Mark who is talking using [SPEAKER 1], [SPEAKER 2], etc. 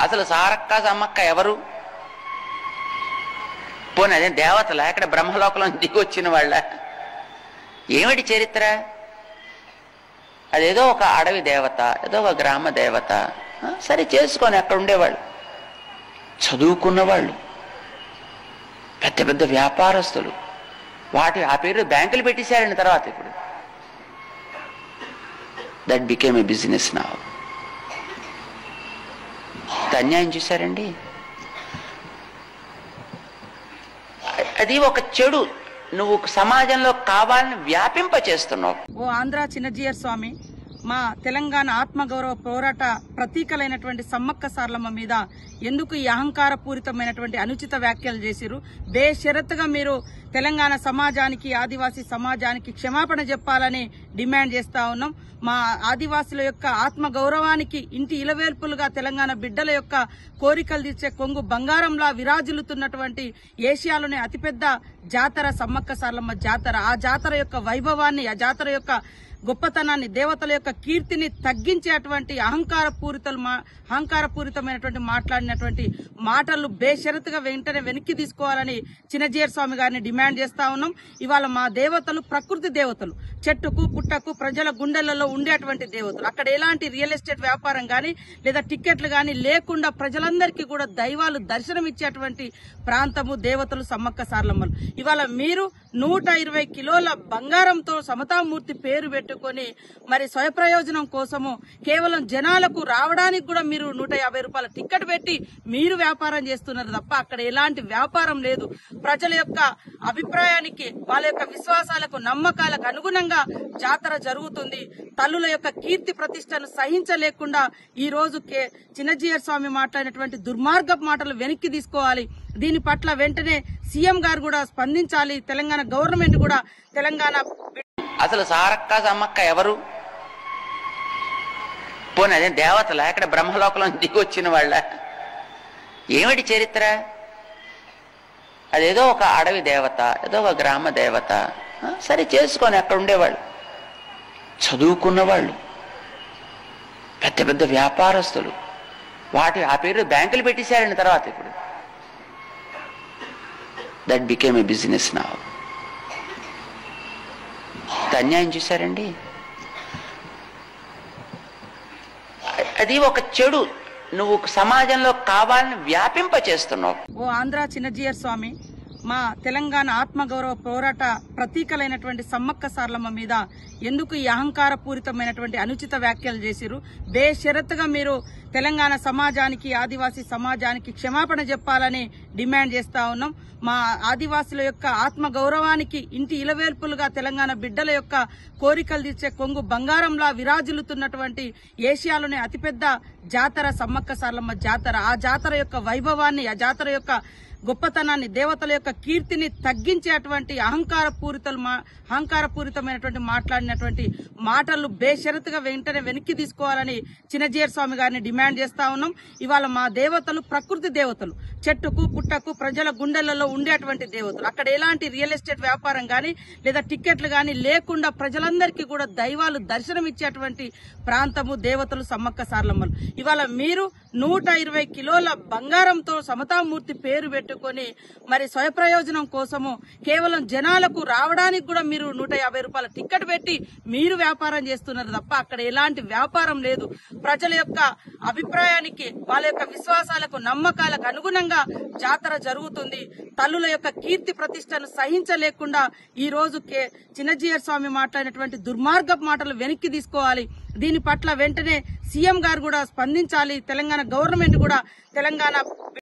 [SPEAKER 1] అసలు సారక్క సమ్మక్క ఎవరు పోనీ అదే దేవతల అక్కడ బ్రహ్మలోకంలో దిగి వచ్చిన వాళ్ళ ఏమిటి చరిత్ర అదేదో ఒక అడవి దేవత ఏదో ఒక గ్రామ దేవత ఆ, సరే చేసుకొని అక్కడ ఉండేవాళ్ళు చదువుకున్న వాళ్ళు పెద్ద పెద్ద వ్యాపారస్తులు వాటి ఆ పేరు బ్యాంకులు పెట్టేశారండి తర్వాత ఇప్పుడు దట్ బికేమ్ ఏ బిజినెస్ నా అన్యాయం చూశారండి అది ఒక చెడు నువ్వు సమాజంలో కావాలని వ్యాపింప చేస్తున్నావు
[SPEAKER 2] ఓ ఆంధ్ర చిన్నజీయర్ స్వామి మా తెలంగాణ ఆత్మగౌరవ పోరాట ప్రతీకలైనటువంటి సమ్మక్క సార్లమ్మ మీద ఎందుకు ఈ అహంకార పూరితమైనటువంటి అనుచిత వ్యాఖ్యలు చేసిరు బేషరత్తుగా మీరు తెలంగాణ సమాజానికి ఆదివాసీ సమాజానికి క్షమాపణ చెప్పాలని డిమాండ్ చేస్తా ఉన్నాం మా ఆదివాసుల యొక్క ఆత్మ గౌరవానికి ఇంటి ఇలవేల్పులుగా తెలంగాణ బిడ్డల యొక్క కోరికలు తీర్చే కొంగు బంగారంలా విరాజిల్లుతున్నటువంటి ఏషియాలోనే అతిపెద్ద జాతర సమ్మక్క సార్లమ్మ జాతర ఆ జాతర యొక్క వైభవాన్ని ఆ జాతర యొక్క గొప్పతనాన్ని దేవతల యొక్క కీర్తిని తగ్గించేటువంటి అహంకార పూరితలు మా అహంకార పూరితమైనటువంటి మాట్లాడినటువంటి మాటలు బేషరతుగా వెంటనే వెనక్కి తీసుకోవాలని చిన్నజీయర్ స్వామి గారిని డిమాండ్ చేస్తా ఉన్నాం ఇవాళ మా దేవతలు ప్రకృతి దేవతలు చెట్టుకు పుట్టకు ప్రజల గుండెలలో ఉండేటువంటి దేవతలు అక్కడ ఎలాంటి రియల్ ఎస్టేట్ వ్యాపారం గాని లేదా టిక్కెట్లు గాని లేకుండా ప్రజలందరికీ కూడా దైవాలు దర్శనం ఇచ్చేటువంటి ప్రాంతము దేవతలు సమ్మక్క సార్లమ్మలు ఇవాళ మీరు నూట ఇరవై కిలోల బంగారంతో సమతామూర్తి పేరు పెట్టుకొని మరి స్వయప్రయోజనం కోసము కేవలం జనాలకు రావడానికి కూడా మీరు నూట యాభై రూపాయల టిక్కెట్ పెట్టి మీరు వ్యాపారం చేస్తున్నారు తప్ప అక్కడ ఎలాంటి వ్యాపారం లేదు ప్రజల యొక్క అభిప్రాయానికి వాళ్ళ యొక్క విశ్వాసాలకు నమ్మకాలకు అనుగుణంగా జాతర జరుగుతుంది తల్లుల యొక్క కీర్తి ప్రతిష్టను సహించలేకుండా ఈ రోజు కే- చిన్నజీయర్ స్వామి మాట్లాడినటువంటి దుర్మార్గపు మాటలు వెనక్కి తీసుకోవాలి దీని పట్ల వెంటనే సీఎం గారు కూడా స్పందించాలి తెలంగాణ గవర్నమెంట్ కూడా తెలంగాణ
[SPEAKER 1] అసలు సారక్క సమ్మక్క ఎవరు పోనీ అదే దేవతల అక్కడ బ్రహ్మలోకంలో దిగి వచ్చిన వాళ్ళ ఏమిటి చరిత్ర అదేదో ఒక అడవి దేవత ఏదో ఒక గ్రామ దేవత ఆ, సరే చేసుకొని అక్కడ ఉండేవాళ్ళు చదువుకున్న వాళ్ళు పెద్ద పెద్ద వ్యాపారస్తులు వాటి ఆ పేరు బ్యాంకులు పెట్టేశారండి తర్వాత ఇప్పుడు దట్ బికేమ్ ఏ బిజినెస్ నా అన్యాయం చూశారండి అది ఒక చెడు నువ్వు సమాజంలో కావాలని వ్యాపింప చేస్తున్నావు
[SPEAKER 2] ఓ ఆంధ్ర చిన్నజీయర్ స్వామి మా తెలంగాణ ఆత్మగౌరవ పోరాట ప్రతీకలైనటువంటి సమ్మక్క సార్లమ్మ మీద ఎందుకు ఈ అహంకార పూరితమైనటువంటి అనుచిత వ్యాఖ్యలు చేసిరు బేషరత్తుగా మీరు తెలంగాణ సమాజానికి ఆదివాసీ సమాజానికి క్షమాపణ చెప్పాలని డిమాండ్ చేస్తా ఉన్నాం మా ఆదివాసుల యొక్క ఆత్మ గౌరవానికి ఇంటి ఇలవేల్పులుగా తెలంగాణ బిడ్డల యొక్క కోరికలు తీర్చే కొంగు బంగారంలా విరాజిల్లుతున్నటువంటి ఏషియాలోనే అతిపెద్ద జాతర సమ్మక్క సార్లమ్మ జాతర ఆ జాతర యొక్క వైభవాన్ని ఆ జాతర యొక్క గొప్పతనాన్ని దేవతల యొక్క కీర్తిని తగ్గించేటువంటి అహంకార పూరితలు మా అహంకార పూరితమైనటువంటి మాట్లాడినటువంటి మాటలు బేషరతుగా వెంటనే వెనక్కి తీసుకోవాలని చిన్నజీయర్ స్వామి గారిని డిమాండ్ చేస్తా ఉన్నాం ఇవాళ మా దేవతలు ప్రకృతి దేవతలు చెట్టుకు పుట్టకు ప్రజల గుండెలలో ఉండేటువంటి దేవతలు అక్కడ ఎలాంటి రియల్ ఎస్టేట్ వ్యాపారం గాని లేదా టిక్కెట్లు గాని లేకుండా ప్రజలందరికీ కూడా దైవాలు దర్శనం ఇచ్చేటువంటి ప్రాంతము దేవతలు సమ్మక్క సార్లమ్మలు ఇవాళ మీరు నూట ఇరవై కిలోల బంగారంతో సమతామూర్తి పేరు పెట్టుకొని మరి స్వయప్రయోజనం కోసము కేవలం జనాలకు రావడానికి కూడా మీరు నూట యాభై రూపాయల టిక్కెట్ పెట్టి మీరు వ్యాపారం చేస్తున్నారు తప్ప అక్కడ ఎలాంటి వ్యాపారం లేదు ప్రజల యొక్క అభిప్రాయానికి వాళ్ళ యొక్క విశ్వాసాలకు నమ్మకాలకు అనుగుణంగా జాతర జరుగుతుంది తల్లుల యొక్క కీర్తి ప్రతిష్టను సహించలేకుండా ఈ రోజు కే- చిన్నజీయర్ స్వామి మాట్లాడినటువంటి దుర్మార్గపు మాటలు వెనక్కి తీసుకోవాలి దీని పట్ల వెంటనే సీఎం గారు కూడా స్పందించాలి తెలంగాణ గవర్నమెంట్ కూడా తెలంగాణ